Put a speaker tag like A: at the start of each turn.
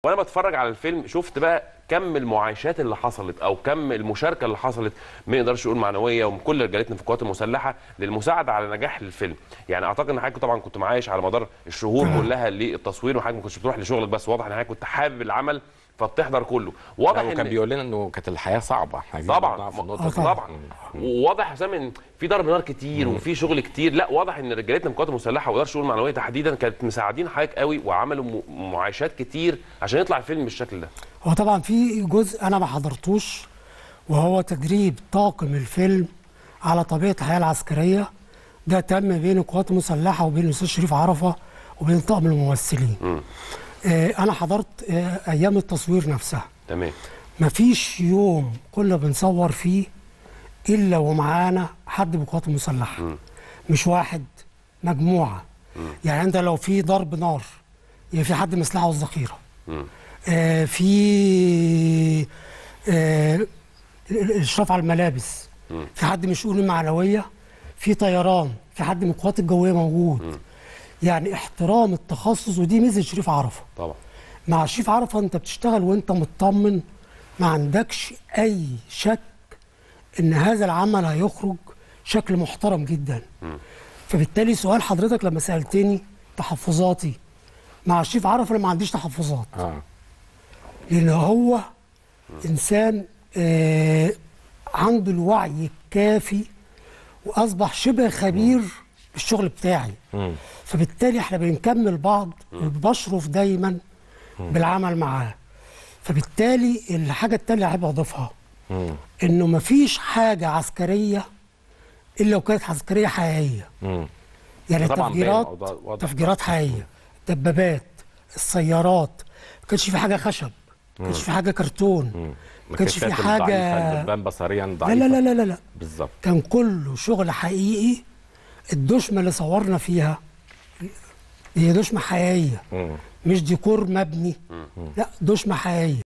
A: وانا بتفرج على الفيلم شفت بقى كم المعايشات اللي حصلت او كم المشاركه اللي حصلت ما نقدرش نقول معنويه ومن كل رجالتنا في القوات المسلحه للمساعده على نجاح الفيلم يعني اعتقد ان حضرتك طبعا كنت معايش على مدار الشهور كلها للتصوير وحضرتك ما كنتش بتروح لشغلك بس واضح ان حضرتك كنت حابب العمل فبتحضر كله واضح
B: لا، وكان
A: ان
B: بيقول لنا انه كانت الحياه صعبه احنا عايزين
A: طبعا
B: نعرف
A: م-
B: النقطه دي.
A: طبعا وواضح يا حسام ان في ضرب نار كتير وفي شغل كتير لا واضح ان رجالتنا في القوات المسلحه واداره الشؤون المعنويه تحديدا كانت مساعدين حضرتك قوي وعملوا م- معايشات كتير عشان يطلع الفيلم بالشكل ده
C: هو طبعا في جزء انا ما حضرتوش وهو تدريب طاقم الفيلم على طبيعه الحياه العسكريه ده تم بين القوات المسلحه وبين الاستاذ شريف عرفه وبين طاقم الممثلين. آه انا حضرت آه ايام التصوير نفسها.
A: تمام
C: مفيش يوم كنا بنصور فيه الا ومعانا حد من القوات المسلحه مش واحد مجموعه يعني انت لو في ضرب نار يبقى في حد مسلحه والذخيره آه في آه ال- الاشراف على الملابس في حد من الشؤون المعنويه في طيران في حد من القوات الجويه موجود يعني احترام التخصص ودي ميزه شريف عرفه
A: طبعا
C: مع شريف عرفه انت بتشتغل وانت مطمن ما عندكش اي شك ان هذا العمل هيخرج شكل محترم جدا فبالتالي سؤال حضرتك لما سالتني تحفظاتي مع شريف عرفه انا ما عنديش تحفظات
B: اه
C: لان هو انسان آه عنده الوعي الكافي واصبح شبه خبير بالشغل بتاعي فبالتالي احنا بنكمل بعض وبشرف دايما بالعمل معاه فبالتالي الحاجه التانيه اللي احب اضيفها انه مفيش حاجه عسكريه الا لو كانت عسكريه حقيقيه يعني
B: طبعاً باين
C: التفجيرات
B: الموضوع واضح.
C: تفجيرات حقيقيه الدبابات السيارات ما كانش في حاجه خشب ما كانش في حاجه كرتون ما كانش في
B: الكتات
C: حاجه
B: الضعيفة اللي تبان بصريا
C: لا
B: ضعيفه
C: لا لا لا لا
B: بالظبط
C: كان كله شغل حقيقي الدشمه اللي صورنا فيها هي دشمه حقيقيه
B: مم.
C: مش ديكور مبني لا دشمه حقيقيه